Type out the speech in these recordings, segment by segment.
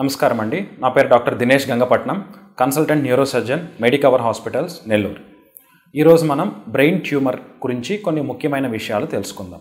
నమస్కారం అండి నా పేరు doctor Dinesh Gangapatnam consultant neurosurgeon Medicover hospitals Nellore ఈరోజు మనం బ్రెయిన్ ట్యూమర్ గురించి కొన్ని ముఖ్యమైన విషయాలు తెలుసుకుందాం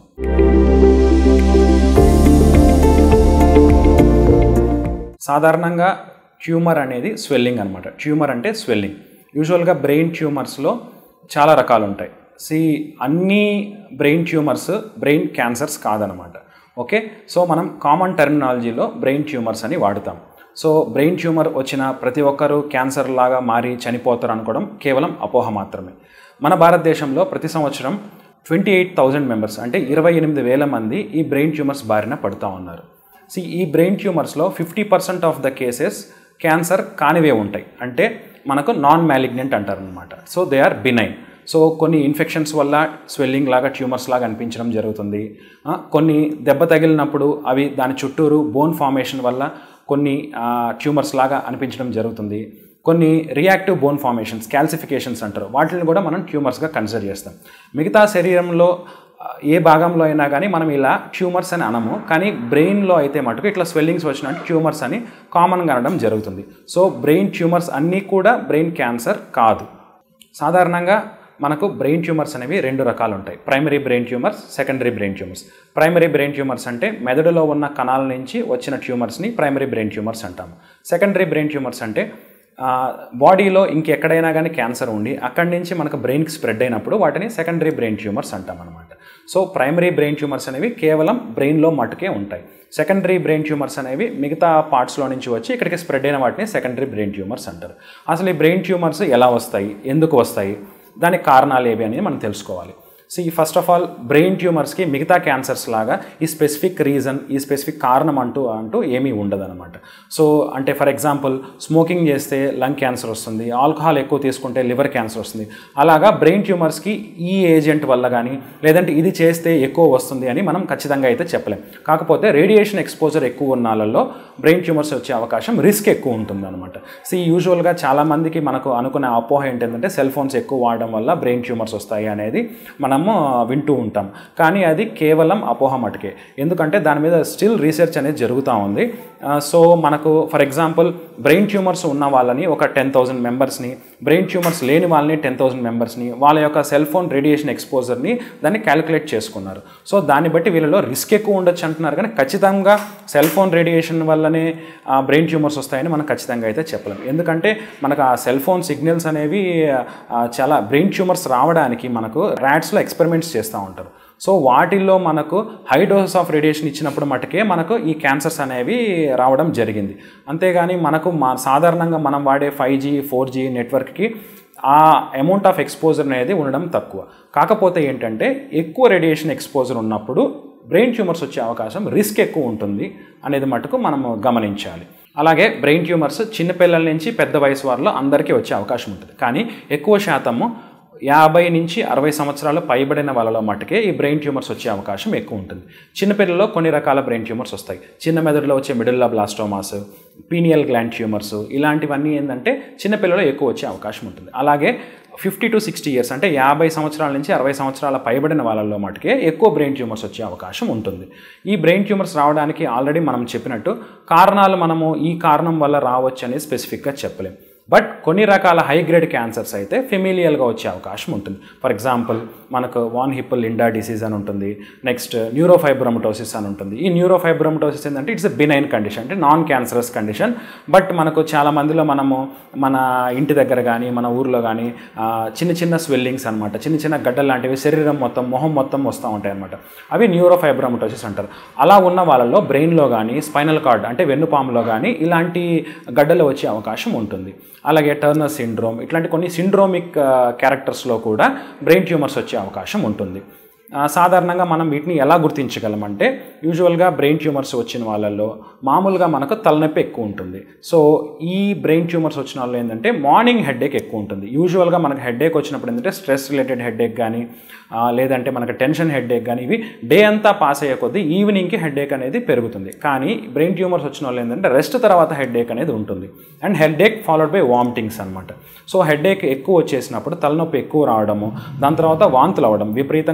సాధారణంగా ట్యూమర్ అనేది స్వెల్లింగ్ అనమాట ట్యూమర్ అంటే స్వెల్లింగ్ యూజువల్గా బ్రెయిన్ ట్యూమర్స్లో చాలా రకాలు ఉంటాయి సి అన్ని బ్రెయిన్ ట్యూమర్స్ బ్రెయిన్ క్యాన్సర్స్ కాదనమాట ఓకే సో మనం కామన్ టెర్మినాలజీలో బ్రెయిన్ ట్యూమర్స్ అని వాడుతాం సో బ్రెయిన్ ట్యూమర్ వచ్చిన ప్రతి ఒక్కరూ క్యాన్సర్ లాగా మారి చనిపోతారు అనుకోవడం కేవలం అపోహ మాత్రమే మన భారతదేశంలో ప్రతి సంవత్సరం ట్వంటీ ఎయిట్ థౌజండ్ మెంబర్స్ అంటే ఇరవై ఎనిమిది వేల మంది ఈ బ్రెయిన్ ట్యూమర్స్ బారిన పడుతూ ఉన్నారు సి ఈ బ్రెయిన్ ట్యూమర్స్లో fifty percent of the cases cancer కానివే ఉంటాయి అంటే మనకు నాన్ మ్యాలిగ్నెంట్ అంటారు అనమాట so they are benign so కొన్ని ఇన్ఫెక్షన్స్ వల్ల స్వెల్లింగ్ లాగా ట్యూమర్స్ లాగా అనిపించడం జరుగుతుంది ఆ, కొన్ని దెబ్బ తగిలినప్పుడు అవి దాని చుట్టూరు బోన్ ఫార్మేషన్ వల్ల కొన్ని ట్యూమర్స్ లాగా అనిపించడం జరుగుతుంది కొన్ని రియాక్టివ్ బోన్ ఫార్మేషన్స్ క్యాల్సిఫికేషన్స్ అంటారు వాటిని కూడా మనం ట్యూమర్స్గా కన్సిడర్ చేస్తాం మిగతా శరీరంలో ఆ, ఏ భాగంలో అయినా కానీ మనం ఇలా ట్యూమర్స్ అని అనము కానీ బ్రెయిన్లో అయితే మటుకు ఇట్లా స్వెల్లింగ్స్ వచ్చినట్టు ట్యూమర్స్ అని కామన్గా అనడం జరుగుతుంది సో బ్రెయిన్ ట్యూమర్స్ అన్నీ కూడా బ్రెయిన్ క్యాన్సర్ కాదు సాధారణంగా మనకు బ్రెయిన్ ట్యూమర్స్ అనేవి రెండు రకాలు ఉంటాయి primary brain tumours secondary brain tumours primary brain tumours అంటే మెదడులో ఉన్న కణాల నుంచి వచ్చిన ట్యూమర్స్ని ప్రైమరీ బ్రెయిన్ ట్యూమర్స్ అంటాము సెకండరీ బ్రెయిన్ ట్యూమర్స్ అంటే ఆ, బాడీలో ఇంకెక్కడైనా కానీ క్యాన్సర్ ఉండి అక్కడి నుంచి మనకు బ్రెయిన్కి స్ప్రెడ్ అయినప్పుడు వాటిని సెకండరీ బ్రెయిన్ ట్యూమర్స్ అంటాం అనమాట సో ప్రైమరీ బ్రెయిన్ ట్యూమర్స్ అనేవి కేవలం బ్రెయిన్లో మటుకే ఉంటాయి సెకండరీ బ్రెయిన్ ట్యూమర్స్ అనేవి మిగతా పార్ట్స్లో నుంచి వచ్చి ఇక్కడికి స్ప్రెడ్ అయిన వాటిని సెకండరీ బ్రెయిన్ ట్యూమర్స్ అంటారు అసలు ఈ బ్రెయిన్ ట్యూమర్స్ ఎలా వస్తాయి ఎందుకు వస్తాయి దానికి కారణాలు ఏవి అనేది మనం తెలుసుకోవాలి సో ఈ ఫస్ట్ ఆఫ్ ఆల్ బ్రెయిన్ ట్యూమర్స్కి మిగతా క్యాన్సర్స్ లాగా ఈ స్పెసిఫిక్ రీజన్ ఈ స్పెసిఫిక్ కారణం అంటూ అంటూ ఏమీ ఉండదన్నమాట సో అంటే ఫర్ ఎగ్జాంపుల్ స్మోకింగ్ చేస్తే లంగ్ క్యాన్సర్ వస్తుంది ఆల్కహాల్ ఎక్కువ తీసుకుంటే లివర్ క్యాన్సర్ వస్తుంది అలాగా బ్రెయిన్ ట్యూమర్స్కి ఈ ఏజెంట్ వల్ల కానీ లేదంటే ఇది చేస్తే ఎక్కువ వస్తుంది అని మనం ఖచ్చితంగా అయితే చెప్పలేం కాకపోతే రేడియేషన్ ఎక్స్పోజర్ ఎక్కువ ఉన్న వాళ్ళలో బ్రెయిన్ ట్యూమర్స్ వచ్చే అవకాశం రిస్క్ ఎక్కువ ఉంటుంది అనమాట సో యూజువల్గా చాలామందికి మనకు అనుకునే అపోహ ఏంటంటే సెల్ ఫోన్స్ ఎక్కువ వాడడం వల్ల బ్రెయిన్ ట్యూమర్స్ వస్తాయి అనేది మనము వింటూ ఉంటాం కానీ అది కేవలం అపోహ మటుకే ఎందుకంటే దాని మీద స్టిల్ రీసెర్చ్ అనేది జరుగుతూ ఉంది ఆ, సో మనకు ఫర్ ఎగ్జాంపుల్ బ్రెయిన్ ట్యూమర్స్ ఉన్న వాళ్ళని ఒక టెన్ థౌసండ్ మెంబర్స్ని బ్రెయిన్ ట్యూమర్స్ లేని వాళ్ళని టెన్ థౌసండ్ మెంబర్స్ని వాళ్ళ యొక్క సెల్ ఫోన్ రేడియేషన్ ఎక్స్పోజర్ని దాన్ని క్యాలిక్యులేట్ చేసుకున్నారు సో దాన్ని బట్టి వీళ్ళలో రిస్క్ ఎక్కువ ఉండొచ్చు అంటున్నారు కానీ ఖచ్చితంగా సెల్ ఫోన్ రేడియేషన్ వల్లనే బ్రెయిన్ ట్యూమర్స్ వస్తాయని మనం ఖచ్చితంగా అయితే చెప్పలేం ఎందుకంటే మనకు ఆ సెల్ ఫోన్ సిగ్నల్స్ అనేవి ఆ, చాలా బ్రెయిన్ ట్యూమర్స్ రావడానికి మనకు ర్యాట్స్లో ఎక్స్పెరిమెంట్స్ చేస్తూ ఉంటారు సో వాటిల్లో మనకు హై డోసెస్ ఆఫ్ రేడియేషన్ ఇచ్చినప్పుడు మటుకే మనకు ఈ క్యాన్సర్స్ అనేవి రావడం జరిగింది అంతేగాని మనకు మా సాధారణంగా మనం వాడే ఫైవ్ జీ ఫోర్ జీ నెట్వర్క్కి ఆ అమౌంట్ ఆఫ్ ఎక్స్పోజర్ అనేది ఉండడం తక్కువ కాకపోతే ఏంటంటే ఎక్కువ రేడియేషన్ ఎక్స్పోజర్ ఉన్నప్పుడు బ్రెయిన్ ట్యూమర్స్ వచ్చే అవకాశం రిస్క్ ఎక్కువ ఉంటుంది అనేది మటుకు మనము గమనించాలి అలాగే బ్రెయిన్ ట్యూమర్స్ చిన్నపిల్లల నుంచి పెద్ద వయసు వారిలో అందరికీ వచ్చే అవకాశం ఉంటుంది కానీ ఎక్కువ శాతము యాభై నుంచి అరవై సంవత్సరాలు పైబడిన వాళ్ళలో మటుకే ఈ బ్రెయిన్ ట్యూమర్స్ వచ్చే అవకాశం ఎక్కువ ఉంటుంది చిన్నపిల్లల్లో కొన్ని రకాల బ్రెయిన్ ట్యూమర్స్ వస్తాయి చిన్న మెదడులో వచ్చే medulloblastomas pineal gland tumours ఇలాంటివన్నీ ఏంటంటే చిన్నపిల్లల్లో ఎక్కువ వచ్చే అవకాశం ఉంటుంది అలాగే ఫిఫ్టీ టు సిక్స్టీ ఇయర్స్ అంటే యాభై సంవత్సరాల నుంచి అరవై సంవత్సరాల పైబడిన వాళ్ళలో మటుకే ఎక్కువ బ్రెయిన్ ట్యూమర్స్ వచ్చే అవకాశం ఉంటుంది ఈ బ్రెయిన్ ట్యూమర్స్ రావడానికి ఆల్రెడీ మనం చెప్పినట్టు కారణాలు మనము ఈ కారణం వల్ల రావచ్చు అనేది స్పెసిఫిక్గా చెప్పలేం బట్ కొన్ని రకాల హై గ్రేడ్ క్యాన్సర్స్ అయితే ఫెమిలియల్గా వచ్చే అవకాశం ఉంటుంది ఫర్ ఎగ్జాంపుల్ మనకు వాన్ హిప్పల్ లిండా డిసీజ్ అని ఉంటుంది నెక్స్ట్ న్యూరోఫైబ్రమటోసిస్ అని ఉంటుంది ఈ న్యూరోఫైబ్రమటోసిస్ ఏంటంటే ఇట్స్ ఎ బినైన్ కండిషన్ అంటే నాన్ క్యాన్సరస్ కండిషన్ బట్ మనకు చాలా మందిలో మనము మన ఇంటి దగ్గర కానీ మన ఊర్లో కానీ ఆ, చిన్న చిన్న స్వెల్లింగ్స్ అనమాట చిన్న చిన్న గడ్డలు లాంటివి శరీరం మొత్తం మొహం మొత్తం వస్తూ ఉంటాయి అనమాట అవి న్యూరోఫైబ్రమటోసిస్ అంటారు అలా ఉన్న వాళ్ళలో బ్రెయిన్లో కానీ స్పైనల్ కార్డ్ అంటే వెన్నుపాములో కానీ ఇలాంటి గడ్డలు వచ్చే అవకాశం ఉంటుంది అలాగే టర్నర్ సిండ్రోమ్ ఇట్లాంటి కొన్ని సిండ్రోమిక్ క్యారెక్టర్స్లో కూడా బ్రెయిన్ ట్యూమర్స్ వచ్చే అవకాశం ఉంటుంది ఆ, సాధారణంగా మనం వీటిని ఎలా గుర్తించగలమంటే యూజువల్గా బ్రెయిన్ ట్యూమర్స్ వచ్చిన వాళ్ళల్లో మామూలుగా మనకు తలనొప్పి ఎక్కువ ఉంటుంది సో ఈ బ్రెయిన్ ట్యూమర్స్ వచ్చిన వాళ్ళు ఏంటంటే మార్నింగ్ హెడేక్ ఎక్కువ ఉంటుంది యూజువల్గా మనకు హెడేక్ వచ్చినప్పుడు ఏంటంటే స్ట్రెస్ రిలేటెడ్ హెడేక్ కానీ ఆ, లేదంటే మనకు టెన్షన్ హెడేక్ కానీ ఇవి డే అంతా పాస్ అయ్యే కొద్దీ ఈవినింగ్కి హెడేక్ అనేది పెరుగుతుంది కానీ బ్రెయిన్ ట్యూమర్స్ వచ్చిన వాళ్ళు ఏంటంటే రెస్ట్ తర్వాత హెడేక్ అనేది ఉంటుంది and headache followed by vomitings అనమాట సో హెడేక్ ఎక్కువ వచ్చేసినప్పుడు తలనొప్పి ఎక్కువ రావడము దాని తర్వాత వాంతులు అవ్వడం విపరీతంగా వాంతులు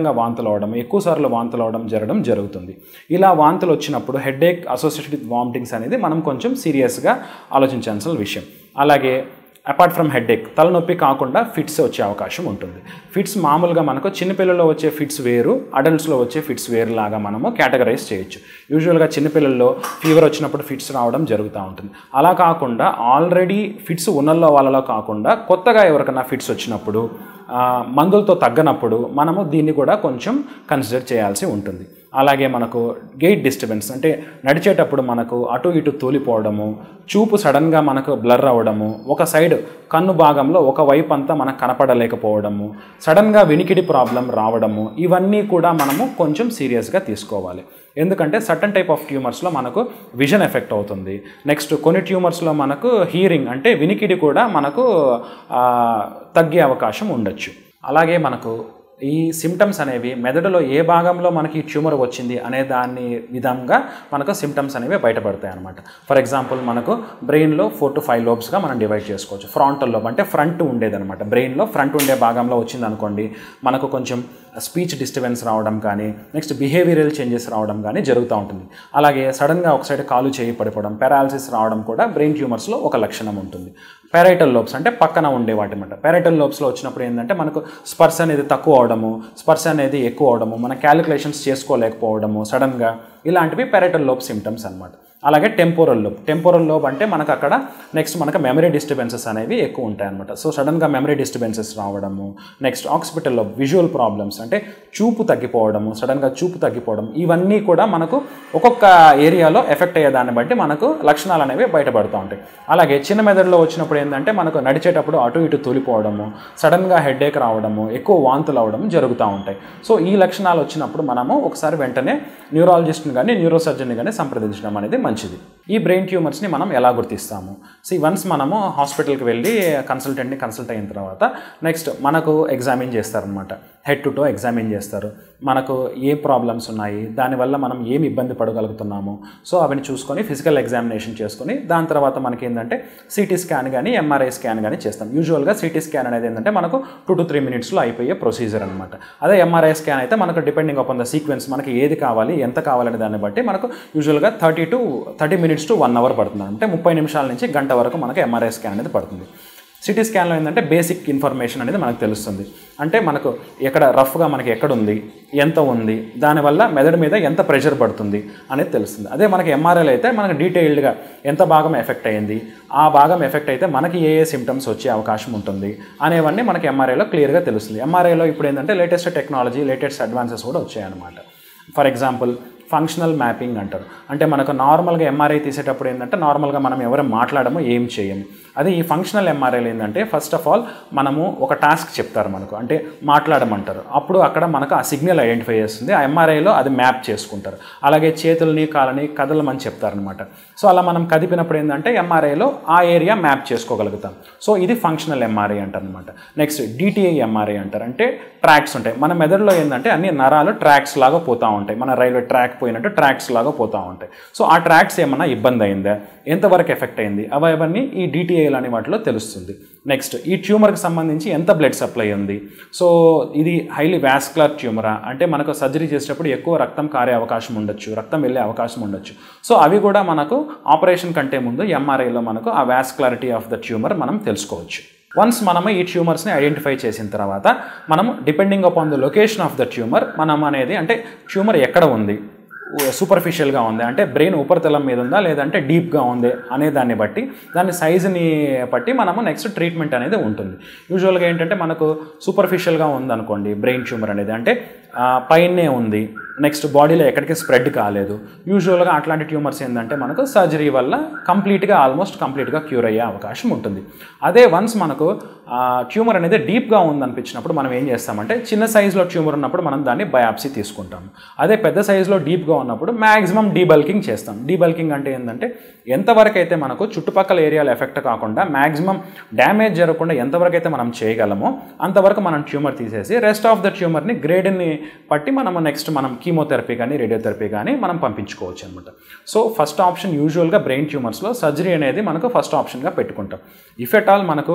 వాంతులు అవడం ఎక్కువసార్లు వాంతులు అవడం జరగడం జరుగుతుంది ఇలా వాంతులు వచ్చినప్పుడు హెడేక్ అసోసియేటెడ్ విత్ వామిటింగ్స్ అనేది మనం కొంచెం సీరియస్గా ఆలోచించాల్సిన విషయం అలాగే అపార్ట్ ఫ్రమ్ హెడేక్ తలనొప్పి కాకుండా ఫిట్స్ వచ్చే అవకాశం ఉంటుంది ఫిట్స్ మామూలుగా మనకు చిన్నపిల్లల్లో వచ్చే ఫిట్స్ వేరు అడల్ట్స్లో వచ్చే ఫిట్స్ వేరు లాగా మనము కేటగరైజ్ చేయొచ్చు యూజువల్గా చిన్నపిల్లల్లో ఫీవర్ వచ్చినప్పుడు ఫిట్స్ రావడం జరుగుతూ ఉంటుంది అలా కాకుండా ఆల్రెడీ ఫిట్స్ ఉన్నల్లో వాళ్ళలో కాకుండా కొత్తగా ఎవరికైనా ఫిట్స్ వచ్చినప్పుడు ఆ, మందులతో తగ్గనప్పుడు మనము దీన్ని కూడా కొంచెం కన్సిడర్ చేయాల్సి ఉంటుంది అలాగే మనకు గెయిట్ డిస్టర్బెన్స్ అంటే నడిచేటప్పుడు మనకు అటు ఇటు తూలిపోవడము చూపు సడన్గా మనకు బ్లర్ అవ్వడము ఒక సైడ్ కన్ను భాగంలో ఒక వైపు అంతా మనకు కనపడలేకపోవడము సడన్గా వినికిడి ప్రాబ్లం రావడము ఇవన్నీ కూడా మనము కొంచెం సీరియస్గా తీసుకోవాలి ఎందుకంటే సర్టన్ టైప్ ఆఫ్ ట్యూమర్స్లో మనకు విజన్ ఎఫెక్ట్ అవుతుంది నెక్స్ట్ కొన్ని ట్యూమర్స్లో మనకు హీరింగ్ అంటే వినికిడి కూడా మనకు ఆ, తగ్గే అవకాశం ఉండొచ్చు అలాగే మనకు ఈ సిమ్టమ్స్ అనేవి మెదడులో ఏ భాగంలో మనకి ఈ ట్యూమర్ వచ్చింది అనే దాని విధంగా మనకు సిమ్టమ్స్ అనేవి బయటపడతాయి అనమాట ఫర్ ఎగ్జాంపుల్ మనకు బ్రెయిన్లో ఫోర్ టు ఫైవ్ లోబ్స్గా మనం డివైడ్ చేసుకోవచ్చు ఫ్రాంటల్ లోబ్ అంటే ఫ్రంట్ ఉండేదన్నమాట బ్రెయిన్లో ఫ్రంట్ ఉండే భాగంలో వచ్చింది అనుకోండి మనకు కొంచెం స్పీచ్ డిస్టర్బెన్స్ రావడం కానీ నెక్స్ట్ బిహేవియరల్ చేంజెస్ రావడం కానీ జరుగుతూ ఉంటుంది అలాగే సడన్గా ఒక సైడ్ కాలు చేయి పడిపోవడం పారాలసిస్ రావడం కూడా బ్రెయిన్ ట్యూమర్స్లో ఒక లక్షణం ఉంటుంది పారైటల్ లోబ్స్ అంటే పక్కన ఉండే వాటి అనమాట పారైటల్ లోబ్స్లో వచ్చినప్పుడు ఏంటంటే మనకు స్పర్శ అనేది తక్కువ అవడము స్పర్శ అనేది ఎక్కువ అవడము మన క్యాలిక్యులేషన్స్ చేసుకోలేకపోవడము సడన్గా ఇలాంటివి పారైటల్ లోబ్ సిమ్టమ్స్ అనమాట అలాగే టెంపోరల్ లోబ్ టెంపోరల్ లోబ్ అంటే మనకు అక్కడ నెక్స్ట్ మనకు మెమరీ డిస్టర్బెన్సెస్ అనేవి ఎక్కువ ఉంటాయి అనమాట సో సడన్గా మెమరీ డిస్టర్బెన్సెస్ రావడము next occipital lobe visual problems అంటే చూపు తగ్గిపోవడము సడన్గా చూపు తగ్గిపోవడం ఇవన్నీ కూడా మనకు ఒక్కొక్క ఏరియాలో ఎఫెక్ట్ అయ్యే దాన్ని బట్టి మనకు లక్షణాలు అనేవి బయటపడుతూ ఉంటాయి అలాగే చిన్న మెదడులో వచ్చినప్పుడు ఏంటంటే మనకు నడిచేటప్పుడు అటు ఇటు తూలిపోవడము సడన్గా హెడేక్ రావడము ఎక్కువ వాంతులు అవడం జరుగుతూ ఉంటాయి సో ఈ లక్షణాలు వచ్చినప్పుడు మనము ఒకసారి వెంటనే న్యూరాలజిస్ట్ని కానీ న్యూరోసర్జన్ని కానీ సంప్రదించడం అనేది మంచిది ఈ బ్రెయిన్ ట్యూమర్స్ని మనం ఎలా గుర్తిస్తాము సి వన్స్ మనము హాస్పిటల్కి వెళ్ళి కన్సల్టెంట్ని కన్సల్ట్ అయిన తర్వాత నెక్స్ట్ మనకు ఎగ్జామిన్ చేస్తారనమాట హెడ్ టు టో ఎగ్జామిన్ చేస్తారు మనకు ఏ ప్రాబ్లమ్స్ ఉన్నాయి దానివల్ల మనం ఏమి ఇబ్బంది పడగలుగుతున్నాము సో అవన్నీ చూసుకొని ఫిజికల్ ఎగ్జామినేషన్ చేసుకొని దాని తర్వాత మనకి ఏంటంటే సిటీ స్కాన్ కానీ ఎంఆర్ఐ స్కాన్ కానీ చేస్తాం యూజువల్గా సిటీ స్కాన్ అనేది ఏంటంటే మనకు టూ టు త్రీ మినిట్స్లో అయిపోయే ప్రొసీజర్ అనమాట అదే ఎంఆర్ఐ స్కాన్ అయితే మనకు డిపెండింగ్ అపాన్ ద సీక్వెన్స్ మనకి ఏది కావాలి ఎంత కావాలనే దాన్ని బట్టి మనకు యూజువల్గా thirty to thirty minutes to one hour పడుతుంది అంటే ముప్పై నిమిషాల నుంచి గంట వరకు మనకు ఎంఆర్ఐ స్కాన్ అనేది పడుతుంది సిటీ స్కాన్లో ఏంటంటే బేసిక్ ఇన్ఫర్మేషన్ అనేది మనకు తెలుస్తుంది అంటే మనకు ఎక్కడ రఫ్గా మనకి ఎక్కడ ఉంది ఎంత ఉంది దానివల్ల మెదడు మీద ఎంత ప్రెషర్ పడుతుంది అనేది తెలుస్తుంది అదే మనకి ఎంఆర్ఐలో అయితే మనకు డీటెయిల్డ్గా ఎంత భాగం ఎఫెక్ట్ అయ్యింది ఆ భాగం ఎఫెక్ట్ అయితే మనకి ఏ ఏ సిమ్టమ్స్ వచ్చే అవకాశం ఉంటుంది అనేవన్నీ మనకి ఎంఆర్ఐలో క్లియర్గా తెలుస్తుంది ఎంఆర్ఐలో ఇప్పుడు ఏంటంటే లేటెస్ట్ టెక్నాలజీ లేటెస్ట్ అడ్వాన్సెస్ కూడా వచ్చాయన్నమాట ఫర్ ఎగ్జాంపుల్ ఫంక్షనల్ మ్యాపింగ్ అంటారు అంటే మనకు నార్మల్గా ఎంఆర్ఐ తీసేటప్పుడు ఏంటంటే నార్మల్గా మనం ఎవరు మాట్లాడము ఏం చేయము అదే ఈ ఫంక్షనల్ ఎంఆర్ఐలు ఏంటంటే ఫస్ట్ ఆఫ్ ఆల్ మనము ఒక టాస్క్ చెప్తారు మనకు అంటే మాట్లాడమంటారు అప్పుడు అక్కడ మనకు ఆ సిగ్నల్ ఐడెంటిఫై చేస్తుంది ఆ ఎంఆర్ఐలో అది మ్యాప్ చేసుకుంటారు అలాగే చేతుల్ని కాళ్ళని కదలమని చెప్తారనమాట సో అలా మనం కదిపినప్పుడు ఏంటంటే ఎంఆర్ఐలో ఆ ఏరియా మ్యాప్ చేసుకోగలుగుతాం సో ఇది ఫంక్షనల్ ఎంఆర్ఐ అంటారు అనమాట నెక్స్ట్ డిటిఐ ఎంఆర్ఐ అంటారు అంటే ట్రాక్స్ ఉంటాయి మన మెదడులో ఏంటంటే అన్ని నరాలు ట్రాక్స్ లాగా పోతూ ఉంటాయి మన రైల్వే ట్రాక్ పోయినట్టు ట్రాక్స్ లాగా పోతూ ఉంటాయి సో ఆ ట్రాక్స్ ఏమన్నా ఇబ్బంది అయిందా ఎంతవరకు ఎఫెక్ట్ అయింది అవన్నీ ఈ డిటిఐలు అనే వాటిలో తెలుస్తుంది నెక్స్ట్ ఈ ట్యూమర్కి సంబంధించి ఎంత బ్లడ్ సప్లై ఉంది సో ఇది హైలీ వ్యాస్కులర్ ట్యూమరా అంటే మనకు సర్జరీ చేసేటప్పుడు ఎక్కువ రక్తం కారే అవకాశం ఉండొచ్చు రక్తం వెళ్ళే అవకాశం ఉండొచ్చు సో అవి కూడా మనకు ఆపరేషన్ కంటే ముందు ఎంఆర్ఐలో మనకు ఆ వ్యాస్కులారిటీ ఆఫ్ ద ట్యూమర్ మనం తెలుసుకోవచ్చు వన్స్ మనము ఈ ట్యూమర్స్ని ఐడెంటిఫై చేసిన తర్వాత మనం depending upon the location of the tumour మనం అనేది అంటే ట్యూమర్ ఎక్కడ ఉంది సూపర్ఫిషియల్గా ఉంది అంటే బ్రెయిన్ ఉపరితలం మీద ఉందా లేదంటే డీప్గా ఉంది అనే దాన్ని బట్టి దాని సైజుని బట్టి మనము నెక్స్ట్ ట్రీట్మెంట్ అనేది ఉంటుంది యూజువల్గా ఏంటంటే మనకు సూపర్ఫిషియల్గా ఉందనుకోండి బ్రెయిన్ ట్యూమర్ అనేది అంటే ఆ, పైనే ఉంది నెక్స్ట్ బాడీలో ఎక్కడికి స్ప్రెడ్ కాలేదు యూజువల్గా అట్లాంటి ట్యూమర్స్ ఏంటంటే మనకు సర్జరీ వల్ల కంప్లీట్గా ఆల్మోస్ట్ కంప్లీట్గా క్యూర్ అయ్యే అవకాశం ఉంటుంది అదే వన్స్ మనకు ట్యూమర్ అనేది డీప్గా ఉందనిపించినప్పుడు మనం ఏం చేస్తామంటే చిన్న సైజులో ట్యూమర్ ఉన్నప్పుడు మనం దాన్ని బయాప్సీ తీసుకుంటాం అదే పెద్ద సైజులో డీప్గా ఉన్నప్పుడు మ్యాక్సిమం డీబల్కింగ్ చేస్తాం డీబల్కింగ్ అంటే ఏంటంటే ఎంతవరకు అయితే మనకు చుట్టుపక్కల ఏరియాలో ఎఫెక్ట్ కాకుండా మ్యాక్సిమం డ్యామేజ్ జరగకుండా ఎంతవరకు అయితే మనం చేయగలమో అంతవరకు మనం ట్యూమర్ తీసేసి రెస్ట్ ఆఫ్ ద ట్యూమర్ని గ్రేడ్ని బట్టి మనం నెక్స్ట్ మనం కీమోథెరపీ కానీ రేడియోథెరపీ కానీ మనం పంపించుకోవచ్చు అనమాట సో ఫస్ట్ ఆప్షన్ యూజువల్గా బ్రెయిన్ ట్యూమర్స్లో సర్జరీ అనేది మనకు ఫస్ట్ ఆప్షన్గా పెట్టుకుంటాం ఇఫ్ ఎట్ ఆల్ మనకు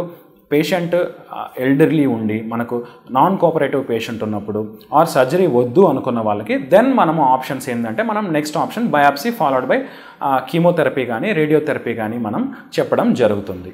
పేషెంట్ ఎల్డర్లీ ఉండి మనకు నాన్ కోఆపరేటివ్ పేషెంట్ ఉన్నప్పుడు ఆర్ సర్జరీ వద్దు అనుకున్న వాళ్ళకి దెన్ మనము ఆప్షన్స్ ఏంటంటే మనం next option biopsy followed by chemotherapy కానీ రేడియోథెరపీ కానీ మనం చెప్పడం జరుగుతుంది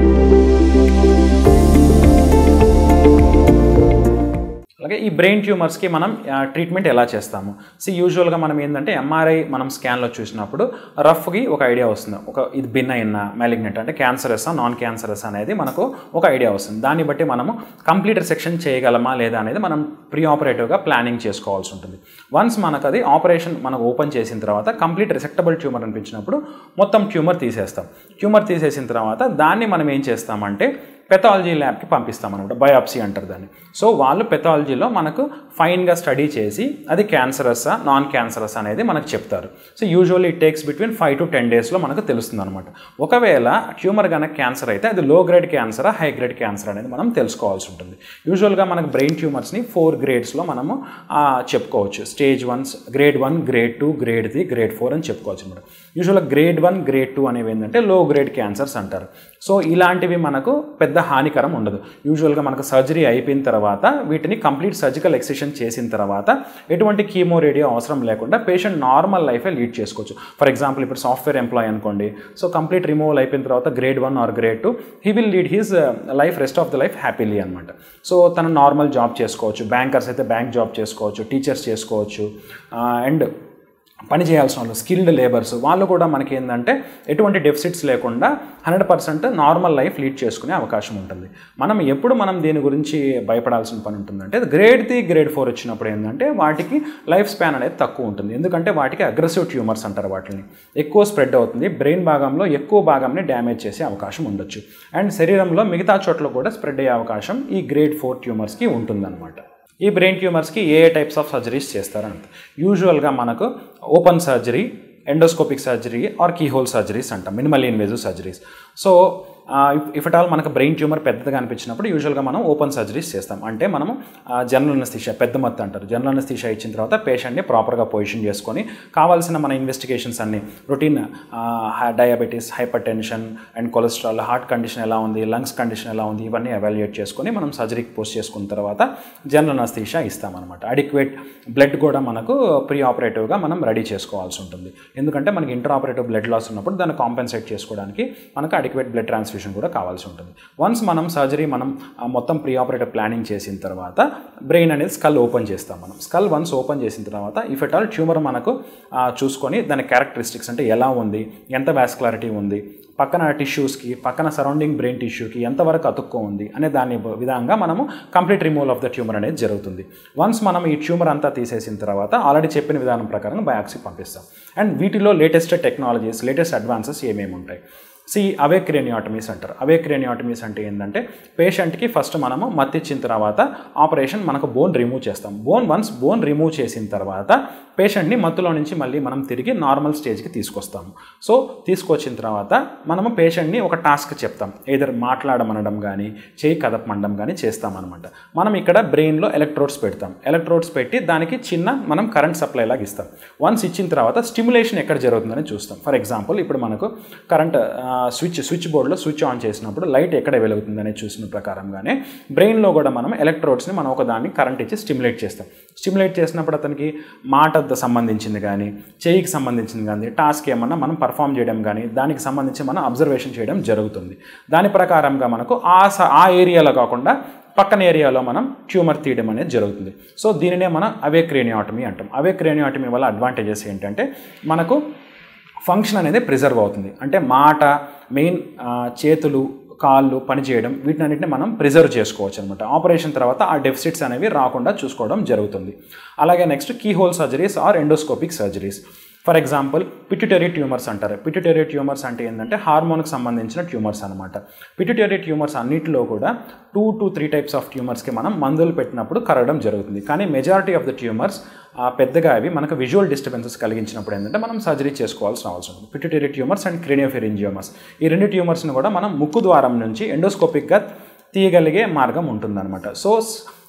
అలాగే ఈ బ్రెయిన్ ట్యూమర్స్కి మనం ట్రీట్మెంట్ ఎలా చేస్తాము సో యూజువల్గా మనం ఏంటంటే ఎంఆర్ఐ మనం స్కాన్లో చూసినప్పుడు రఫ్కి ఒక ఐడియా వస్తుంది ఒక ఇది భిన్న ఇన్న మ్యాలిగ్నెంట్ అంటే క్యాన్సరస్ నాన్ క్యాన్సరస్ అనేది మనకు ఒక ఐడియా వస్తుంది దాన్ని బట్టి మనము కంప్లీట్ సెక్షన్ చేయగలమా లేదా అనేది మనం ప్రీ ఆపరేటివ్గా ప్లానింగ్ చేసుకోవాల్సి ఉంటుంది వన్స్ మనకు అది ఆపరేషన్ మనకు ఓపెన్ చేసిన తర్వాత కంప్లీట్ రిసెక్టబుల్ ట్యూమర్ అనిపించినప్పుడు మొత్తం ట్యూమర్ తీసేస్తాం ట్యూమర్ తీసేసిన తర్వాత దాన్ని మనం ఏం చేస్తామంటే పెథాలజీ ల్యాబ్కి పంపిస్తాం అనమాట బయాప్సీ అంటారు దాన్ని సో వాళ్ళు పెథాలజీలో మనకు ఫైన్గా స్టడీ చేసి అది క్యాన్సరస్సా నాన్ క్యాన్సరస్ అనేది మనకు చెప్తారు so usually it takes between five to ten డేస్లో మనకు తెలుస్తుంది అనమాట ఒకవేళ ట్యూమర్ కనుక క్యాన్సర్ అయితే అది లో గ్రేడ్ క్యాన్సరా హై గ్రేడ్ క్యాన్సర్ అనేది మనం తెలుసుకోవాల్సి ఉంటుంది యూజువల్గా మనకు బ్రెయిన్ ట్యూమర్స్ని ఫోర్ గ్రేడ్స్లో మనము చెప్పుకోవచ్చు stage ones grade one grade two grade three grade four అని చెప్పుకోవచ్చు అనమాట యూజువల్గా గ్రేడ్ వన్ గ్రేడ్ టూ అనేవి ఏంటంటే లో గ్రేడ్ క్యాన్సర్స్ అంటారు సో ఇలాంటివి మనకు పెద్ద హానికరం ఉండదు యూజువల్గా మనకు సర్జరీ అయిపోయిన తర్వాత వీటిని కంప్లీట్ సర్జికల్ ఎక్సిషన్ చేసిన తర్వాత ఎటువంటి కీమో రేడియో అవసరం లేకుండా పేషెంట్ నార్మల్ లైఫే లీడ్ చేసుకోవచ్చు ఫర్ ఎగ్జాంపుల్ ఇప్పుడు సాఫ్ట్వేర్ ఎంప్లాయ్ అనుకోండి సో కంప్లీట్ రిమూవల్ అయిపోయిన తర్వాత grade one or grade two he will lead his life rest of the life happily అనమాట సో తను నార్మల్ జాబ్ చేసుకోవచ్చు బ్యాంకర్స్ అయితే బ్యాంక్ జాబ్ చేసుకోవచ్చు టీచర్స్ చేసుకోవచ్చు అండ్ పని చేయాల్సిన వాళ్ళు స్కిల్డ్ లేబర్స్ వాళ్ళు కూడా మనకి ఏంటంటే ఎటువంటి డెఫిసిట్స్ లేకుండా hundred percent normal life lead చేసుకునే అవకాశం ఉంటుంది మనం ఎప్పుడు మనం దీని గురించి భయపడాల్సిన పని ఉంటుందంటే గ్రేడ్ త్రీ గ్రేడ్ ఫోర్ వచ్చినప్పుడు ఏంటంటే వాటికి లైఫ్ స్పాన్ అనేది తక్కువ ఉంటుంది ఎందుకంటే వాటికి అగ్రెసివ్ ట్యూమర్స్ అంటారు వాటిని ఎక్కువ స్ప్రెడ్ అవుతుంది బ్రెయిన్ భాగంలో ఎక్కువ భాగంని డ్యామేజ్ చేసే అవకాశం ఉండొచ్చు అండ్ శరీరంలో మిగతా చోట్ల కూడా స్ప్రెడ్ అయ్యే అవకాశం ఈ గ్రేడ్ ఫోర్ ట్యూమర్స్కి ఉంటుందన్నమాట ఈ బ్రెయిన్ ట్యూమర్స్కి ఏ ఏ టైప్స్ ఆఫ్ సర్జరీస్ చేస్తారంట యూజువల్గా మనకు open surgery endoscopic surgery or keyhole surgeries అంటాం minimal invasive surgeries so if it all మనకు బ్రెయిన్ ట్యూమర్ పెద్దగా అనిపించినప్పుడు యూజువల్గా మనం ఓపెన్ సర్జరీస్ చేస్తాం అంటే మనము జనరల్ అనస్థీషియా పెద్ద మొత్తం అంటారు జనరల్ అనస్థీషియా ఇచ్చిన తర్వాత పేషెంట్ని ప్రాపర్గా పొజిషన్ చేసుకొని కావాల్సిన మన ఇన్వెస్టిగేషన్స్ అన్ని routine diabetes hypertension and cholesterol heart condition ఎలా ఉంది లంగ్స్ కండిషన్ ఎలా ఉంది ఇవన్నీ ఎవాల్యుయేట్ చేసుకొని మనం సర్జరీకి పోస్ట్ చేసుకున్న తర్వాత జనరల్ అనస్థీషియా ఇస్తామన్నమాట అడిక్వేట్ బ్లడ్ కూడా మనకు ప్రీ ఆపరేటివ్గా మనం రెడీ చేసుకోవాల్సి ఉంటుంది ఎందుకంటే మనకి ఇంటర్ ఆపరేటివ్ బ్లడ్ లాస్ ఉన్నప్పుడు దాన్ని కాంపెన్సేట్ చేసుకోవడానికి మనకు అడిక్వేట్ బ్లడ్ ట్రాన్స్ఫ్యూషన్ కూడా కావాల్సి ఉంటుంది వన్స్ మనం సర్జరీ మనం మొత్తం ప్రీ ఆపరేటివ్ ప్లానింగ్ చేసిన తర్వాత బ్రెయిన్ అనేది స్కల్ ఓపెన్ చేస్తాం మనం స్కల్ వన్స్ ఓపెన్ చేసిన తర్వాత ఇఫ్ ఎట్ ఆల్ ట్యూమర్ మనకు చూసుకొని దాని క్యారెక్టరిస్టిక్స్ అంటే ఎలా ఉంది ఎంత వ్యాస్కులారిటీ ఉంది పక్కన టిష్యూస్కి పక్కన సరౌండింగ్ బ్రెయిన్ టిష్యూకి ఎంతవరకు అతుక్కో ఉంది అనే దాని విధంగా మనము complete removal of the tumour అనేది జరుగుతుంది వన్స్ మనం ఈ ట్యూమర్ అంతా తీసేసిన తర్వాత ఆల్రెడీ చెప్పిన విధానం ప్రకారం బయాక్సీ పంపిస్తాం అండ్ వీటిలో లేటెస్ట్ టెక్నాలజీస్ లేటెస్ట్ అడ్వాన్సెస్ ఏమేమి ఉంటాయి సి అవేక్రేనియాటమీస్ అంటారు అవేక్రేనియాటమీస్ అంటే ఏంటంటే పేషెంట్కి ఫస్ట్ మనము మత్తిచ్చిన తర్వాత ఆపరేషన్ మనకు బోన్ రిమూవ్ చేస్తాం బోన్ వన్స్ బోన్ రిమూవ్ చేసిన తర్వాత పేషెంట్ని మత్తులో నుంచి మళ్ళీ మనం తిరిగి నార్మల్ స్టేజ్కి తీసుకొస్తాము సో తీసుకొచ్చిన తర్వాత మనము పేషెంట్ని ఒక టాస్క్ చెప్తాం ఏదర్ మాట్లాడమనడం కానీ చేయి కదపమండం కానీ చేస్తామన్నమాట మనం ఇక్కడ బ్రెయిన్లో ఎలక్ట్రోడ్స్ పెడతాం ఎలక్ట్రోడ్స్ పెట్టి దానికి చిన్న మనం కరెంట్ సప్లై లాగా ఇస్తాం వన్స్ ఇచ్చిన తర్వాత స్టిమ్యులేషన్ ఎక్కడ జరుగుతుందని చూస్తాం ఫర్ ఎగ్జాంపుల్ ఇప్పుడు మనకు కరెంట్ స్విచ్ స్విచ్ బోర్డ్లో స్విచ్ ఆన్ చేసినప్పుడు లైట్ ఎక్కడ వెలుగుతుందని చూసిన ప్రకారంగానే బ్రెయిన్లో కూడా మనం ఎలక్ట్రోడ్స్ని మనం ఒక దాన్ని కరెంట్ ఇచ్చి స్టిమ్యులేట్ చేస్తాం స్టిమ్యులేట్ చేసినప్పుడు అతనికి మాట సంబంధించింది కానీ చేయికి సంబంధించింది కానీ టాస్క్ ఏమన్నా మనం పర్ఫామ్ చేయడం కానీ దానికి సంబంధించి మనం అబ్జర్వేషన్ చేయడం జరుగుతుంది దాని ప్రకారంగా మనకు ఆ స ఆ ఏరియాలో కాకుండా పక్కన ఏరియాలో మనం ట్యూమర్ తీయడం అనేది జరుగుతుంది సో దీనినే మనం అవేక్రేనియాటమీ అంటాం అవేక్రేనియాటమీ వల్ల అడ్వాంటేజెస్ ఏంటంటే మనకు ఫంక్షన్ అనేది ప్రిజర్వ్ అవుతుంది అంటే మాట మెయిన్ చేతులు కాళ్ళు పనిచేయడం వీటినన్నింటిని మనం ప్రిజర్వ్ చేసుకోవచ్చు అనమాట ఆపరేషన్ తర్వాత ఆ డెఫిసిట్స్ అనేవి రాకుండా చూసుకోవడం జరుగుతుంది అలాగే next keyhole surgeries or endoscopic surgeries for example pituitary tumours అంటారు పిట్యుటరీ ట్యూమర్స్ అంటే ఏంటంటే హార్మోన్కి సంబంధించిన ట్యూమర్స్ అనమాట పిట్యుటరీ ట్యూమర్స్ అన్నిటిలో కూడా two to three types of ట్యూమర్స్కి మనం మందులు పెట్టినప్పుడు కరగడం జరుగుతుంది కానీ మెజారిటీ ఆఫ్ ద ట్యూమర్స్ పెద్దగా అవి మనకు విజువల్ డిస్టర్బెన్సెస్ కలిగించినప్పుడు ఏంటంటే మనం సర్జరీ చేసుకోవాల్సిన అవసరం ఉంది పిట్యుటరీ ట్యూమర్స్ అండ్ క్రినియోఫెరింజియోమర్స్ ఈ రెండు ట్యూమర్స్ని కూడా మనం ముక్కు ద్వారం నుంచి ఎండోస్కోపిక్గా తీయగలిగే మార్గం ఉంటుందన్నమాట సో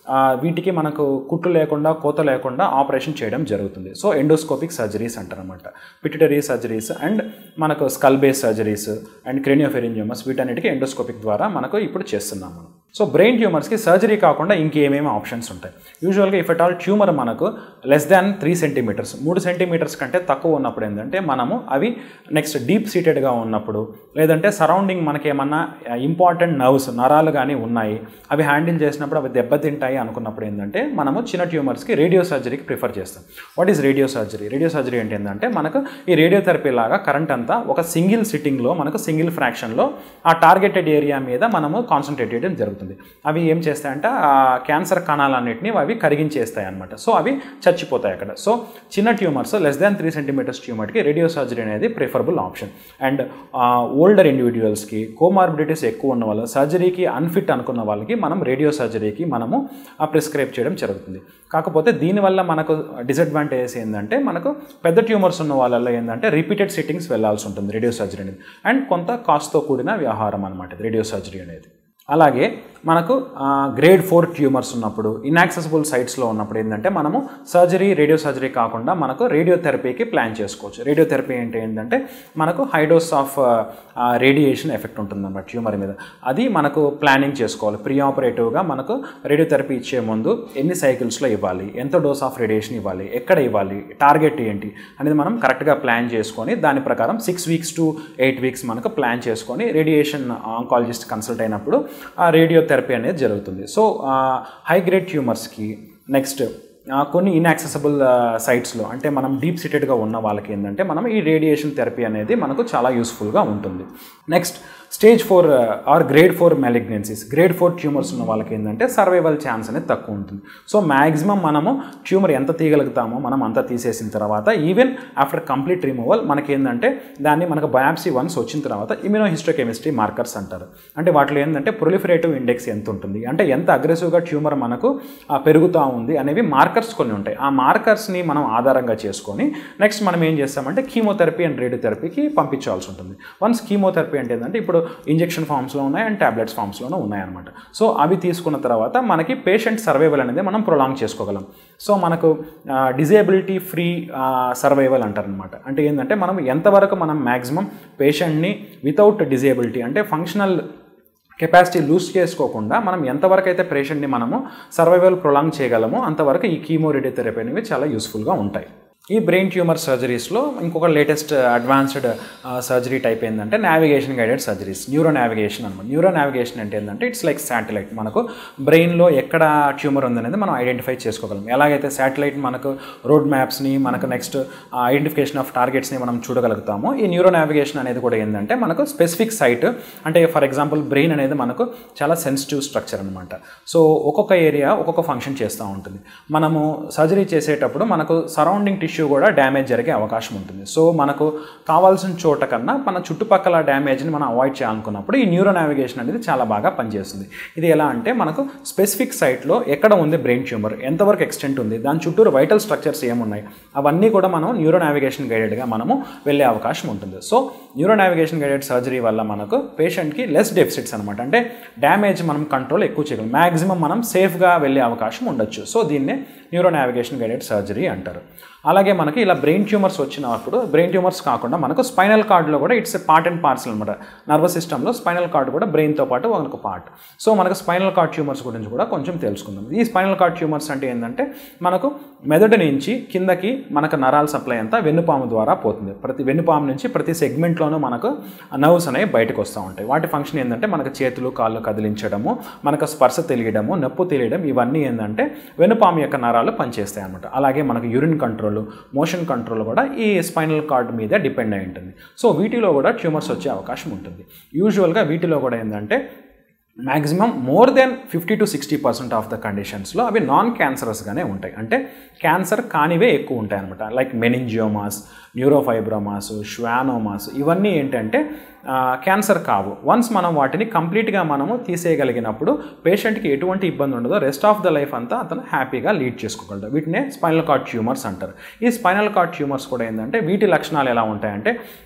ఆ, వీటికి మనకు కుట్లు లేకుండా కోత లేకుండా ఆపరేషన్ చేయడం జరుగుతుంది సో ఎండోస్కోపిక్ సర్జరీస్ అంటారనమాట పిటిటరీ సర్జరీస్ అండ్ మనకు skull base surgeries and craniopharyngiomas వీటన్నిటికీ ఎండోస్కోపిక్ ద్వారా మనకు ఇప్పుడు చేస్తున్నాం మనం సో బ్రెయిన్ ట్యూమర్స్కి సర్జరీ కాకుండా ఇంకేమేమి ఆప్షన్స్ ఉంటాయి యూజువల్గా ఇఫ్ ఎట్ ఆల్ ట్యూమర్ మనకు లెస్ దాన్ త్రీ సెంటీమీటర్స్ మూడు సెంటీమీటర్స్ కంటే తక్కువ ఉన్నప్పుడు ఏంటంటే మనము అవి నెక్స్ట్ డీప్ సీటెడ్గా ఉన్నప్పుడు లేదంటే సరౌండింగ్ మనకి ఏమన్నా ఇంపార్టెంట్ నర్వ్స్ నరాలు కానీ ఉన్నాయి అవి హ్యాండిల్ చేసినప్పుడు అవి దెబ్బతింటాయి అనుకున్నప్పుడు ఏంటంటే మనము చిన్న ట్యూమర్స్కి రేడియో సర్జరీకి ప్రిఫర్ చేస్తాం what is radio surgery radio surgery అంటే ఏంటంటే మనకు ఈ రేడియోథెరపీ లాగా కరెంట్ అంతా ఒక సింగిల్ సిట్టింగ్లో మనకు సింగిల్ ఫ్రాక్షన్లో ఆ టార్గెటెడ్ ఏరియా మీద మనము కాన్సన్ట్రేట్ చేయడం జరుగుతుంది అవి ఏం చేస్తాయంటే ఆ క్యాన్సర్ కణాలన్నింటినీ అవి కరిగించేస్తాయి అనమాట సో అవి చచ్చిపోతాయి అక్కడ సో చిన్న tumours less than three centimetres ట్యూమర్కి రేడియో సర్జరీ అనేది ప్రిఫరబుల్ ఆప్షన్ అండ్ ఓల్డర్ ఇండివిజువల్స్కి కోమార్బిడిటీస్ ఎక్కువ ఉన్న వాళ్ళు సర్జరీకి అన్ఫిట్ అనుకున్న వాళ్ళకి మనం రేడియో సర్జరీకి మనము ప్రిస్క్రైబ్ చేయడం జరుగుతుంది కాకపోతే దీనివల్ల మనకు డిసడ్వాంటేజెస్ ఏంటంటే మనకు పెద్ద ట్యూమర్స్ ఉన్న వాళ్ళలో ఏంటంటే రిపీటెడ్ సిట్టింగ్స్ వెళ్ళాల్సి ఉంటుంది రేడియో సర్జరీ అనేది అండ్ కొంత కాస్ట్తో కూడిన వ్యవహారం అనమాట రేడియో సర్జరీ అనేది అలాగే మనకు గ్రేడ్ ఫోర్ ట్యూమర్స్ ఉన్నప్పుడు ఇన్యాక్సెసిబుల్ సైట్స్లో ఉన్నప్పుడు ఏంటంటే మనము సర్జరీ రేడియో సర్జరీ కాకుండా మనకు రేడియోథెరపీకి ప్లాన్ చేసుకోవచ్చు రేడియోథెరపీ అంటే ఏంటంటే మనకు హైడోస్ ఆఫ్ రేడియేషన్ ఎఫెక్ట్ ఉంటుందన్నమాట ట్యూమర్ మీద అది మనకు ప్లానింగ్ చేసుకోవాలి ప్రీ ఆపరేటివ్గా మనకు రేడియోథెరపీ ఇచ్చే ముందు ఎన్ని సైకిల్స్లో ఇవ్వాలి ఎంత డోస్ ఆఫ్ రేడియేషన్ ఇవ్వాలి ఎక్కడ ఇవ్వాలి టార్గెట్ ఏంటి అనేది మనం కరెక్ట్గా ప్లాన్ చేసుకొని దాని ప్రకారం six weeks to eight weeks మనకు ప్లాన్ చేసుకొని రేడియేషన్ ఆంకాలజిస్ట్ కన్సల్ట్ అయినప్పుడు ఆ రేడియోథెరపీ అనేది జరుగుతుంది సో హై గ్రేడ్ ట్యూమర్స్కి నెక్స్ట్ ఆ, కొన్ని ఇన్యాక్సెసబుల్ సైట్స్లో అంటే మనం డీప్ సిటెడ్గా ఉన్న వాళ్ళకి ఏంటంటే మనం ఈ రేడియేషన్ థెరపీ అనేది మనకు చాలా యూస్ఫుల్గా ఉంటుంది next stage four or grade four malignancies grade four tumours ఉన్న వాళ్ళకి ఏంటంటే సర్వైవల్ ఛాన్స్ అనేది తక్కువ ఉంటుంది సో మ్యాక్సిమం మనము ట్యూమర్ ఎంత తీయగలుగుతామో మనం అంతా తీసేసిన తర్వాత ఈవెన్ ఆఫ్టర్ కంప్లీట్ రిమూవల్ మనకి ఏంటంటే దాన్ని మనకు బయాప్సీ వన్స్ వచ్చిన తర్వాత ఇమ్యూనో హిస్టోకెమిస్ట్రీ మార్కర్స్ అంటారు అంటే వాటిలో ఏంటంటే ప్రొలిఫరేటివ్ ఇండెక్స్ ఎంత ఉంటుంది అంటే ఎంత అగ్రెసివ్గా ట్యూమర్ మనకు ఆ, పెరుగుతూ ఉంది అనేవి మార్కర్స్ కొన్ని ఉంటాయి ఆ మార్కర్స్ని మనం ఆధారంగా చేసుకొని నెక్స్ట్ మనం ఏం చేస్తామంటే కీమోథెరపీ అండ్ రేడియోథెరపీకి పంపించాల్సి ఉంటుంది వన్స్ కీమోథెరపీ అంటే ఏంటంటే ఇప్పుడు ఇంజెక్షన్ ఫామ్స్లో ఉన్నాయి అండ్ టాబ్లెట్స్ ఫామ్స్లోనూ ఉన్నాయన్నమాట సో అవి తీసుకున్న తర్వాత మనకి పేషెంట్ సర్వైవల్ అనేది మనం ప్రొలాంగ్ చేసుకోగలం సో మనకు డిజేబిలిటీ ఫ్రీ సర్వైవల్ అంటారనమాట అంటే ఏంటంటే మనం ఎంతవరకు మనం మ్యాక్సిమం పేషెంట్ని వితౌట్ డిజేబిలిటీ అంటే ఫంక్షనల్ కెపాసిటీ లూజ్ చేసుకోకుండా మనం ఎంతవరకు అయితే పేషెంట్ని మనము సర్వైవల్ ప్రొలాంగ్ చేయగలమో అంతవరకు ఈ కీమో రేడియోథెరపీ అనేవి చాలా యూస్ఫుల్గా ఉంటాయి ఈ బ్రెయిన్ ట్యూమర్ సర్జరీస్లో ఇంకొక లేటెస్ట్ అడ్వాన్స్డ్ సర్జరీ టైప్ ఏంటంటే navigation guided surgeries neuro navigation అనమాట న్యూరో నావిగేషన్ అంటే ఏంటంటే ఇట్స్ లైక్ శాటిలైట్ మనకు బ్రెయిన్లో ఎక్కడ ట్యూమర్ ఉందనేది మనం ఐడెంటిఫై చేసుకోగలం ఎలాగైతే శాటిలైట్ మనకు రోడ్ మ్యాప్స్ని మనకు నెక్స్ట్ ఐడెంటిఫికేషన్ ఆఫ్ టార్గెట్స్ని మనం చూడగలుగుతామో ఈ న్యూరో నావిగేషన్ అనేది కూడా ఏంటంటే మనకు స్పెసిఫిక్ సైట్ అంటే ఫర్ ఎగ్జాంపుల్ బ్రెయిన్ అనేది మనకు చాలా సెన్సిటివ్ స్ట్రక్చర్ అనమాట సో ఒక్కొక్క ఏరియా ఒక్కొక్క ఫంక్షన్ చేస్తూ ఉంటుంది మనము సర్జరీ చేసేటప్పుడు మనకు సరౌండింగ్ టిష్యూ కూడా డ్యామేజ్ జరిగే అవకాశం ఉంటుంది సో మనకు కావాల్సిన చోట కన్నా మన చుట్టుపక్కల డ్యామేజ్ని మనం అవాయిడ్ చేయాలనుకున్నప్పుడు ఈ న్యూరో నావిగేషన్ అనేది చాలా బాగా పనిచేస్తుంది ఇది ఎలా అంటే మనకు స్పెసిఫిక్ సైట్లో ఎక్కడ ఉంది బ్రెయిన్ ట్యూమర్ ఎంతవరకు ఎక్స్టెంట్ ఉంది దాని చుట్టూరు వైటల్ స్ట్రక్చర్స్ ఏమున్నాయి అవన్నీ కూడా మనం న్యూరో నావిగేషన్ గైడెడ్గా మనము వెళ్ళే అవకాశం ఉంటుంది so neuro navigation guided surgery వల్ల మనకు పేషెంట్కి లెస్ డెఫిసిట్స్ అనమాట అంటే డ్యామేజ్ మనం కంట్రోల్ ఎక్కువ చేయగలం మ్యాక్సిమం మనం సేఫ్గా వెళ్ళే అవకాశం ఉండొచ్చు సో దీన్నే న్యూరో నావిగేషన్ గైడెడ్ సర్జరీ అంటారు అలాగే మనకి ఇలా బ్రెయిన్ ట్యూమర్స్ వచ్చినప్పుడు బ్రెయిన్ ట్యూమర్స్ కాకుండా మనకు స్పైనల్ కార్డ్లో కూడా ఇట్స్ పార్ట్ అండ్ పార్సల్ అనమాట నర్వస్ సిస్టంలో స్పైనల్ కార్డ్ కూడా బ్రెయిన్తో పాటు ఒక పార్ట్ సో మనకు స్పైనల్ కార్డ్ ట్యూమర్స్ గురించి కూడా కొంచెం తెలుసుకుందాం ఈ స్పైనల్ కార్డ్ ట్యూమర్స్ అంటే ఏంటంటే మనకు మెదడు నుంచి కిందకి మనకు నరాల సప్లై అంతా వెన్నుపాము ద్వారా పోతుంది ప్రతి వెన్నుపాము నుంచి ప్రతి సెగ్మెంట్లోనూ మనకు నర్వ్స్ అనేవి బయటకు వస్తూ ఉంటాయి వాటి ఫంక్షన్ ఏంటంటే మనకు చేతులు కాళ్ళు కదిలించడము మనకు స్పర్శ తెలియడము నొప్పు తెలియడం ఇవన్నీ ఏంటంటే వెనుపాము యొక్క నరాలు పనిచేస్తాయి అనమాట అలాగే మనకు యూరిన్ కంట్రోల్ మోషన్ కంట్రోల్ కూడా ఈ స్పైనల్ కార్డ్ మీద డిపెండ్ అయి ఉంటుంది సో వీటిలో కూడా ట్యూమర్స్ వచ్చే అవకాశం ఉంటుంది యూజువల్గా వీటిలో కూడా ఏంటంటే maximum more than fifty to sixty percent of the కండిషన్స్లో అవి నాన్ క్యాన్సరస్గానే ఉంటాయి అంటే క్యాన్సర్ కానివే ఎక్కువ ఉంటాయి అనమాట లైక్ మెనింజియోమాస్ న్యూరోఫైబ్రోమాస్ శ్వానోమాస్ ఇవన్నీ ఏంటంటే క్యాన్సర్ కావు వన్స్ మనం వాటిని కంప్లీట్గా మనము తీసేయగలిగినప్పుడు పేషెంట్కి ఎటువంటి ఇబ్బంది ఉండదో రెస్ట్ ఆఫ్ ద లైఫ్ అంతా అతను హ్యాపీగా లీడ్ చేసుకోగలడు వీటినే స్పైనల్ కార్డ్ ట్యూమర్స్ అంటారు ఈ స్పైనల్ కార్డ్ ట్యూమర్స్ కూడా ఏంటంటే వీటి లక్షణాలు ఎలా ఉంటాయంటే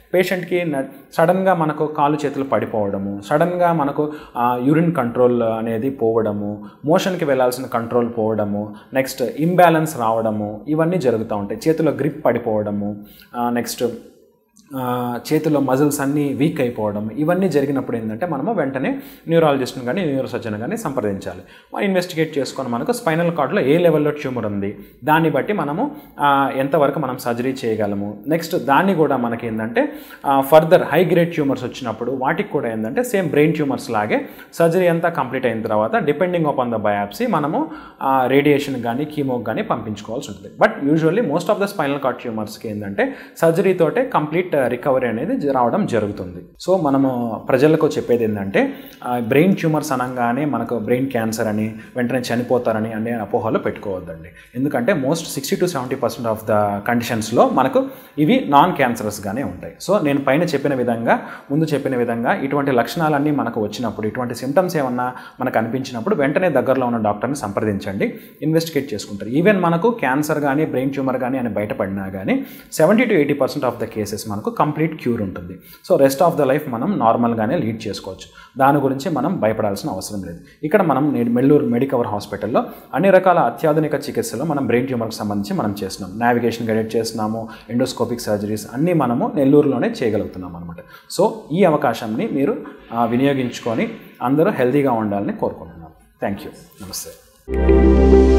పేషెంట్కి సడన్గా మనకు కాలు చేతులు పడిపోవడము సడన్గా మనకు యూరిన్ కంట్రోల్ అనేది పోవడము మోషన్కి వెళ్ళాల్సిన కంట్రోల్ పోవడము నెక్స్ట్ ఇంబ్యాలెన్స్ రావడము ఇవన్నీ జరుగుతూ ఉంటాయి చేతిలో గ్రిప్ పడిపోవడము నెక్స్ట్ ఆ, చేతిలో మజిల్స్ అన్నీ వీక్ అయిపోవడం ఇవన్నీ జరిగినప్పుడు ఏంటంటే మనము వెంటనే న్యూరాలజిస్ట్ని కానీ న్యూరో సర్జన్ కానీ సంప్రదించాలి మనం ఇన్వెస్టిగేట్ చేసుకొని మనకు స్పైనల్ కార్డ్లో ఏ లెవెల్లో ట్యూమర్ ఉంది దాన్ని బట్టి మనము ఆ, ఎంతవరకు మనం సర్జరీ చేయగలము నెక్స్ట్ దాన్ని కూడా మనకి ఏంటంటే ఫర్దర్ హై గ్రేడ్ ట్యూమర్స్ వచ్చినప్పుడు వాటికి కూడా ఏంటంటే సేమ్ బ్రెయిన్ ట్యూమర్స్ లాగే సర్జరీ అంతా కంప్లీట్ అయిన తర్వాత డిపెండింగ్ ఆన్ ద బయాప్సీ మనము రేడియేషన్ కానీ కీమోకి కానీ పంపించుకోవాల్సి ఉంటుంది but usually most of the spinal cord ట్యూమర్స్కి ఏంటంటే సర్జరీ తోటే కంప్లీట్ రికవరీ అనేది జ- రావడం జరుగుతుంది సో మనము ప్రజలకు చెప్పేది ఏంటంటే బ్రెయిన్ ట్యూమర్స్ అనగానే మనకు బ్రెయిన్ క్యాన్సర్ అని వెంటనే చనిపోతారని అనే అపోహలు పెట్టుకోవద్దండి ఎందుకంటే most sixty to seventy percent of the కండిషన్స్లో మనకు ఇవి నాన్ క్యాన్సరస్గానే ఉంటాయి సో నేను పైన చెప్పిన విధంగా ముందు చెప్పిన విధంగా ఇటువంటి లక్షణాలన్నీ మనకు వచ్చినప్పుడు ఇటువంటి సిమ్టమ్స్ ఏమన్నా మనకు అనిపించినప్పుడు వెంటనే దగ్గరలో ఉన్న డాక్టర్ని సంప్రదించండి ఇన్వెస్టిగేట్ చేసుకుంటారు ఈవెన్ మనకు క్యాన్సర్ కానీ బ్రెయిన్ ట్యూమర్ కానీ అని బయటపడినా కానీ seventy to eighty percent of the cases మనకు కంప్లీట్ క్యూర్ ఉంటుంది so rest of the life మనం నార్మల్గానే లీడ్ చేసుకోవచ్చు దాని గురించి మనం భయపడాల్సిన అవసరం లేదు ఇక్కడ మనం నే- మెల్లూరు మెడికవర్ హాస్పిటల్లో అన్ని రకాల అత్యాధునిక చికిత్సలు మనం బ్రెయిన్ ట్యూమర్కి సంబంధించి మనం చేస్తున్నాం నావిగేషన్ గైడెడ్ చేస్తున్నాము ఎండోస్కోపిక్ సర్జరీస్ అన్నీ మనము నెల్లూరులోనే చేయగలుగుతున్నాం అనమాట సో ఈ అవకాశాన్ని మీరు ఆ, వినియోగించుకొని అందరూ హెల్తీగా ఉండాలని కోరుకుంటున్నాం థ్యాంక్ యూ నమస్తే